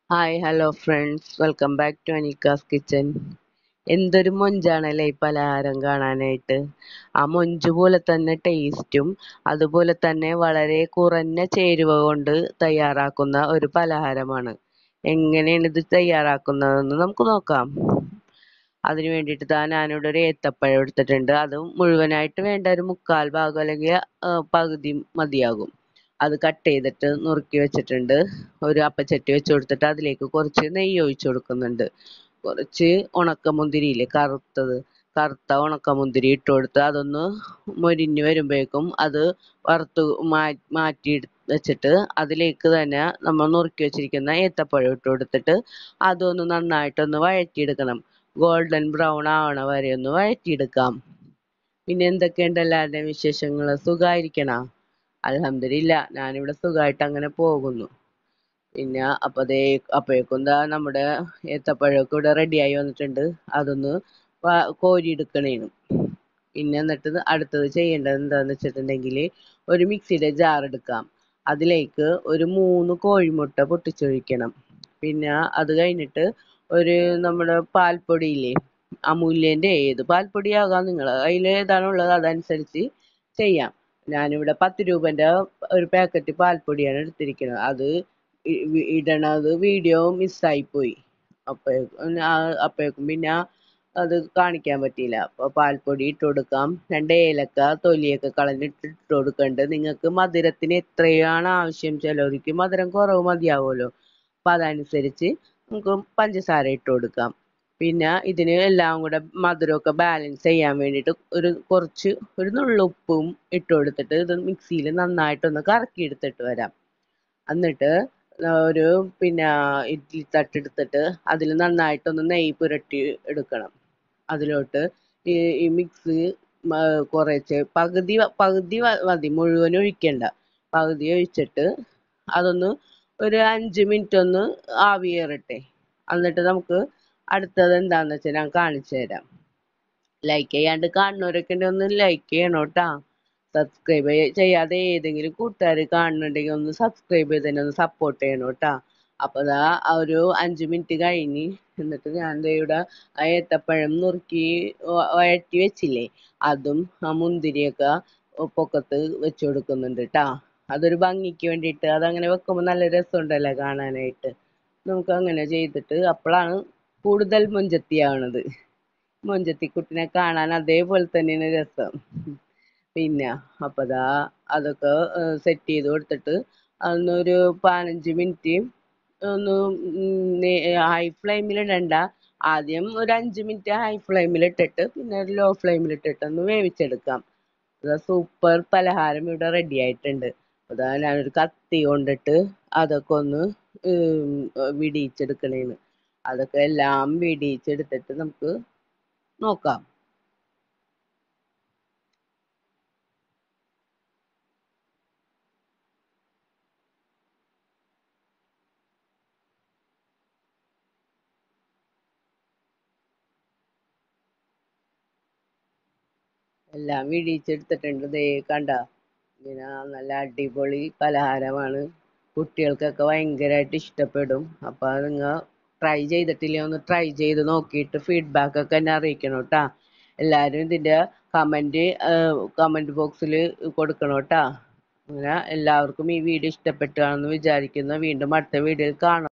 hi hello friends welcome back to Anikka's kitchen എന്തൊരു മൊഞ്ചാണല്ലേ ഈ പലഹാരം കാണാനായിട്ട് ആ മൊഞ്ച് പോലെ തന്നെ ടേസ്റ്റും അതുപോലെ തന്നെ വളരെ കുറഞ്ഞ ചേരുവ കൊണ്ട് തയ്യാറാക്കുന്ന ഒരു പലഹാരമാണ് എങ്ങനെയാണ് ഇത് തയ്യാറാക്കുന്നതെന്ന് നമുക്ക് നോക്കാം അതിന് വേണ്ടിയിട്ട് താ ഞാനിവിടെ ഒരു ഏത്തപ്പഴം എടുത്തിട്ടുണ്ട് അത് മുഴുവനായിട്ട് വേണ്ട ഒരു മുക്കാൽ ഭാഗം അല്ലെങ്കിൽ ആ, പകുതി മതിയാകും അത് കട്ട് ചെയ്തിട്ട് നുറുക്കി വെച്ചിട്ടുണ്ട് ഒരു അപ്പച്ചട്ടി വെച്ച് കൊടുത്തിട്ട് അതിലേക്ക് കുറച്ച് നെയ്യ് ഒഴിച്ചു കൊടുക്കുന്നുണ്ട് കുറച്ച് ഉണക്കമുന്തിരിയില്ലേ കറുത്തത് കറുത്ത ഉണക്കമുന്തിരി ഇട്ട് കൊടുത്ത് അതൊന്ന് മൊരിഞ്ഞ് വരുമ്പോഴേക്കും അത് വറുത്ത് മാ- മാറ്റി എടു- വെച്ചിട്ട് അതിലേക്ക് തന്നെ നമ്മൾ നുറുക്കി വെച്ചിരിക്കുന്ന ഏത്തപ്പഴം ഇട്ട് കൊടുത്തിട്ട് അതൊന്ന് നന്നായിട്ടൊന്ന് വഴറ്റിയെടുക്കണം ഗോൾഡൻ ബ്രൗൺ ആവണ വരെ ഒന്ന് വഴറ്റിയെടുക്കാം പിന്നെ എന്തൊക്കെയുണ്ട് എല്ലാവരുടെയും വിശേഷങ്ങൾ സുഖമായിരിക്കണ അൽഹംദുലില്ല ഞാനിവിടെ സുഖമായിട്ട് അങ്ങനെ പോകുന്നു പിന്നെ അപ്പൊ ദേ അപ്പോഴേക്കും ദാ നമ്മുടെ ഏത്തപ്പഴമൊക്കെ ഇവിടെ റെഡിയായി വന്നിട്ടുണ്ട് അതൊന്ന് വ- കോരിയെടുക്കണേനും പിന്നെ എന്നിട്ട് ഇത് അടുത്തത് ചെയ്യേണ്ടത് എന്താന്ന് വെച്ചിട്ടുണ്ടെങ്കിൽ ഒരു മിക്സിയുടെ ജാർ എടുക്കാം അതിലേക്ക് ഒരു മൂന്ന് കോഴിമുട്ട പൊട്ടിച്ചൊഴിക്കണം പിന്നെ അത് കഴിഞ്ഞിട്ട് ഒരു നമ്മുടെ പാൽപ്പൊടിയില്ലേ അമൂല്യന്റെ ഏത് പാൽപ്പൊടിയാകാം നിങ്ങൾ അതിൽ ഏതാണ് ഉള്ളത് അതനുസരിച്ച് ചെയ്യാം ഞാനിവിടെ പത്ത് രൂപന്റെ ഒരു പാക്കറ്റ് പാൽപ്പൊടിയാണ് എടുത്തിരിക്കുന്നത് അത് ഇ- വി- ഇടണത് വീഡിയോ മിസ്സായി പോയി അപ്പോഴേക്കും ഞാൻ- അപ്പോഴേക്കും പിന്നെ അത് കാണിക്കാൻ പറ്റിയില്ല അപ്പൊ പാൽപ്പൊടി ഇട്ട് കൊടുക്കാം രണ്ട് ഏലക്ക തൊലിയൊക്കെ കളഞ്ഞിട്ട് ഇട്ട് കൊടുക്കണ്ട് നിങ്ങൾക്ക് മധുരത്തിന് എത്രയാണ് ആവശ്യം ചിലർക്ക് മധുരം കുറവ് മതിയാവുമല്ലോ അപ്പൊ അതനുസരിച്ച് നമുക്ക് പഞ്ചസാര ഇട്ട് കൊടുക്കാം പിന്നെ ഇതിന് എല്ലാം കൂടെ മധുരമൊക്കെ ബാലൻസ് ചെയ്യാൻ വേണ്ടിയിട്ട് ഒരു കുറച്ച് ഒരു നുള്ളുപ്പും ഇട്ട് കൊടുത്തിട്ട് ഇത് മിക്സിയിൽ നന്നായിട്ടൊന്ന് കറക്കി എടുത്തിട്ട് വരാം എന്നിട്ട് ഒരു പിന്നെ ഇഡ്ഡലി തട്ടെടുത്തിട്ട് അതിൽ നന്നായിട്ടൊന്ന് നെയ്യ് പുരട്ടി എടുക്കണം അതിലോട്ട് ഈ ഈ മിക്സ് കുറച്ച് പകുതി വ- പകുതി വ- മതി മുഴുവൻ ഒഴിക്കണ്ട പകുതി ഒഴിച്ചിട്ട് അതൊന്ന് ഒരു അഞ്ച് മിനിറ്റ് ഒന്ന് ആവിയേറട്ടെ എന്നിട്ട് നമുക്ക് അടുത്തത് എന്താന്ന് വെച്ചാൽ ഞാൻ കാണിച്ചു തരാം ലൈക്ക് ചെയ്യാണ്ട് കാണുന്നവരൊക്കെ ഉണ്ടെങ്കിൽ ഒന്ന് ലൈക്ക് ചെയ്യണം കേട്ടാ സബ്സ്ക്രൈബ് ചെയ്യാതെ ഏതെങ്കിലും കൂട്ടുകാർ കാണുന്നുണ്ടെങ്കിൽ ഒന്ന് സബ്സ്ക്രൈബ് ചെയ്ത് തന്നെ ഒന്ന് സപ്പോർട്ട് ചെയ്യണം കേട്ടാ അപ്പൊ ദാ ആ ഒരു അഞ്ച് മിനിറ്റ് കഴിഞ്ഞ് എന്നിട്ട് ഞാൻ ദേ ഇവിടെ ആ ഏത്തപ്പഴം നുറുക്കി വ- വഴറ്റി വെച്ചില്ലേ അതും ആ മുന്തിരിയൊക്കെ പൊക്കത്ത് വെച്ച് കൊടുക്കുന്നുണ്ട് ട്ടാ അതൊരു ഭംഗിക്ക് വേണ്ടിയിട്ട് അതങ്ങനെ വെക്കുമ്പോൾ നല്ല രസമുണ്ടല്ലോ കാണാനായിട്ട് നമുക്ക് അങ്ങനെ ചെയ്തിട്ട് അപ്പോഴാണ് കൂടുതൽ മൊഞ്ചത്തിയാവണത് മൊഞ്ചത്തിക്കുട്ടിനെ കാണാൻ അതേപോലെ തന്നെയാണ് രസം പിന്നെ അപ്പൊ ദാ അതൊക്കെ സെറ്റ് ചെയ്ത് കൊടുത്തിട്ട് അതൊന്നൊരു പതിനഞ്ച് മിനിറ്റ് ഒന്ന് ഹൈ ഫ്ലെയിമിൽ ഇടണ്ട ആദ്യം ഒരു അഞ്ച് മിനിറ്റ് ഹൈ ഫ്ലെയിമിൽ ഇട്ടിട്ട് പിന്നെ ഒരു ലോ ഫ്ലെയിമിൽ ഇട്ടിട്ട് ഒന്ന് വേവിച്ചെടുക്കാം അതാ സൂപ്പർ പലഹാരം ഇവിടെ റെഡി ആയിട്ടുണ്ട് അതാ ഞാനൊരു കത്തി കൊണ്ടിട്ട് അതൊക്കെ ഒന്ന് ഉം, വിടിയിച്ചെടുക്കണേന്ന് അതൊക്കെ എല്ലാം വിടിയിച്ചെടുത്തിട്ട് നമുക്ക് നോക്കാം എല്ലാം വിടിയിച്ചെടുത്തിട്ടുണ്ട് ദേ കണ്ട ഇങ്ങനെ നല്ല അടിപൊളി പലഹാരമാണ് കുട്ടികൾക്കൊക്കെ ഭയങ്കരമായിട്ട് ഇഷ്ടപ്പെടും അപ്പൊ നിങ്ങൾ ട്രൈ ചെയ്തിട്ടില്ലേ ഒന്ന് ട്രൈ ചെയ്ത് നോക്കിയിട്ട് ഫീഡ്ബാക്ക് ഒക്കെ എന്നെ അറിയിക്കണം കേട്ടാ എല്ലാവരും ഇതിന്റെ കമന്റ് കമന്റ് ബോക്സിൽ കൊടുക്കണം കേട്ടാ അങ്ങനെ എല്ലാവർക്കും ഈ വീഡിയോ ഇഷ്ടപ്പെട്ടാണെന്ന് വിചാരിക്കുന്നു വീണ്ടും അടുത്ത വീഡിയോയിൽ കാണാം